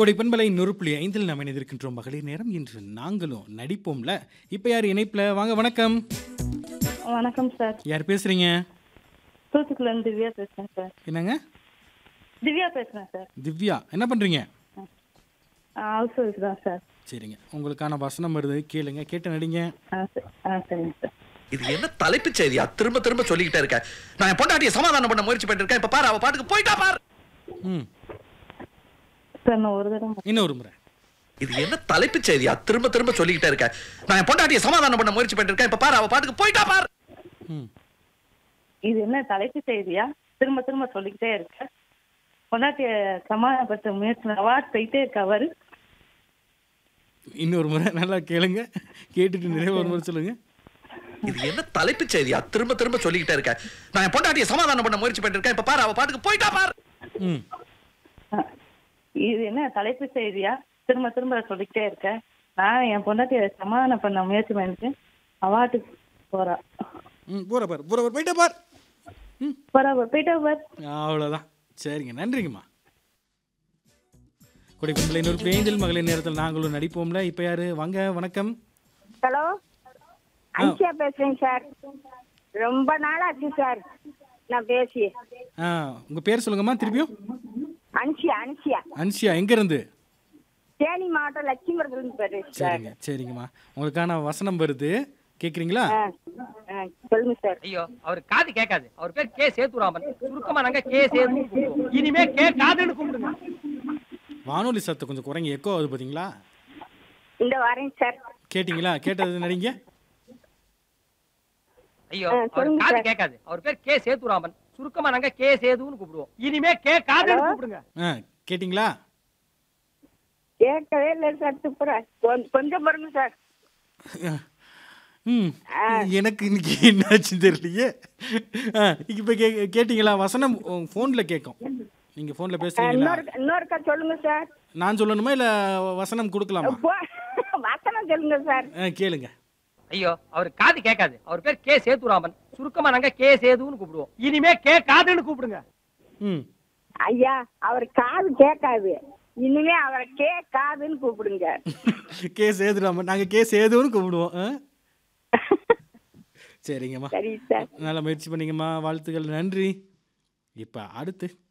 கோடை பண்பலை நொறுப்புள்ளி ஐந்தில் நாம் இணைந்திருக்கின்றோம் மகளிர் நேரம் இன்று நாங்களும் நடிப்போம்ல இப்போ யார் இணைப்பில் வாங்க வணக்கம் வணக்கம் சார் யார் பேசுறீங்க தூத்துக்குடிலேருந்து திவ்யா பேசுகிறேன் சார் என்னங்க திவ்யா பேசுகிறேன் சார் திவ்யா என்ன பண்ணுறீங்க ஹவுஸ் ஒய்ஃப் தான் சார் சரிங்க உங்களுக்கான வசனம் வருது கேளுங்க கேட்டு நடிங்க ஆ சரி ஆ சரிங்க சார் இது என்ன தலைப்புச் செய்தியா திரும்ப திரும்ப சொல்லிக்கிட்டே இருக்க நான் என் பொண்டாட்டியை சமாதானம் பண்ண முயற்சி பண்ணிட்டு இருக்கேன் இப்ப பாரு அவ பாட்டுக்கு போயிட்டா பாரு ம் சார் நான் ஒரு தடவை இன்னொரு முறை இது என்ன தலைப்புச் செய்தியா திரும்ப திரும்ப சொல்லிக்கிட்டே இருக்க நான் என் பொண்டாட்டியை சமாதானம் பண்ண முயற்சி பண்ணிட்டு இருக்கேன் இப்ப பாரு அவ பாட்டுக்கு போயிட்டா பாரு ம் இது என்ன தலைப்பு செய்தியா திரும்ப திரும்ப சொல்லிக்கிட்டே இருக்க பொண்டாட்டிய சமாதானப்படுத்த முயற்சி அவார்ட் போயிட்டே இருக்க அவரு இன்னொரு முறை நல்லா கேளுங்க கேட்டுட்டு நிறைய ஒரு முறை சொல்லுங்க இது என்ன தலைப்புச் செய்தியா திரும்ப திரும்ப சொல்லிக்கிட்டே இருக்க நான் என் பொண்டாட்டியை சமாதானம் பண்ண முயற்சி பண்ணிட்டு இருக்கேன் இப்ப பாரு அவ பாட்டுக்கு போயிட்டா பாரு ம் ஆ. இது என்ன தலைப்பு செய்தியா திரும்ப திரும்ப சொல்லிக்கிட்டே இருக்க நான் என் பொண்டாட்டிய சமாதானம் பண்ண முயற்சி பண்ணிட்டு அவார்ட்டுக்கு போறா ம் போற பார் போற பார் போயிட்டா பார் ம் போறா போயிட்டா பார் அவ்வளோதான் சரிங்க நன்றிங்கம்மா கொடை பண்பலை நொறுப்புள்ளி ஐந்தில் மகளிர் நேரத்தில் நாங்களும் நடிப்போம்ல இப்போ யார் வாங்க வணக்கம் ஹலோ அன்சியா பேசுறேங்க சார் ரொம்ப நாள் ஆச்சு சார் நான் பேசி ஆ உங்கள் பேர் சொல்லுங்கம்மா திருப்பியும் அன்சியா அன்சியா அன்சியா எங்கேருந்து தேனி மாவட்டம் லட்சுமிபுரத்துலேருந்து பேசுறேன் சார் சரிங்க சரிங்கம்மா உங்களுக்கான வசனம் வருது கேட்குறீங்களா ஆ ஆ சொல்லுங்க சார் ஐயோ அவர் காது கேட்காது அவர் பேர் கே சேத்துராமன் சுருக்கமா நாங்க கே சேது இனிமே கே காதுன்னு கூப்பிடுங்க வானொலி சத்தம் கொஞ்சம் குறைங்க எக்கோ ஆகுது பார்த்தீங்களா இந்த வரேங்க சார் கேட்டிங்களா கேட்டது நடிங்க ஐயோ ஆ, அவர் சொல்லுங்க காது சார். கேட்காது அவர் பேர் கே சேத்துராமன் சுருக்கமா நாங்க கே சேதுன்னு கூப்பிடுவோம் இனிமே கே காதுன்னு கூப்பிடுங்க ஆ கேட்டிங்களா கேட்கவே இல்லை சார் துப்புரா கொஞ்சம் பாருங்க சார் ம் எனக்கு இன்னைக்கு என்னாச்சுன்னு தெரியலையே ஆ இப்போ கே கேட்டிங்களா வசனம் ஃபோனில் கேட்கும் நீங்கள் ஃபோனில் ஆ, பேசுறீங்களா இன்னொரு இன்னொருக்கா சொல்லுங்க சார் நான் சொல்லணுமா இல்லை வசனம் கொடுக்கலாமா போ- வசனம் சொல்லுங்க சார் ஆ கேளுங்க ஐயோ அவர் காது கேட்காது அவர் பேர் கே சேத்துராமன் சுருக்கமா நாங்க கே சேதுன்னு கூப்பிடுவோம் இனிமே கே காதுன்னு கூப்பிடுங்க ம் ஐயா அவர் காது கேட்காது இனிமே அவரை கே காதுன்னு கூப்பிடுங்க கே சேதுராமன் நாங்கள் கே சேதுன்னு கூப்பிடுவோம் ஆ சரிங்கம்மா சரி சார் நல்லா முயற்சி பண்ணீங்கம்மா வாழ்த்துக்கள் நன்றி இப்போ அடுத்து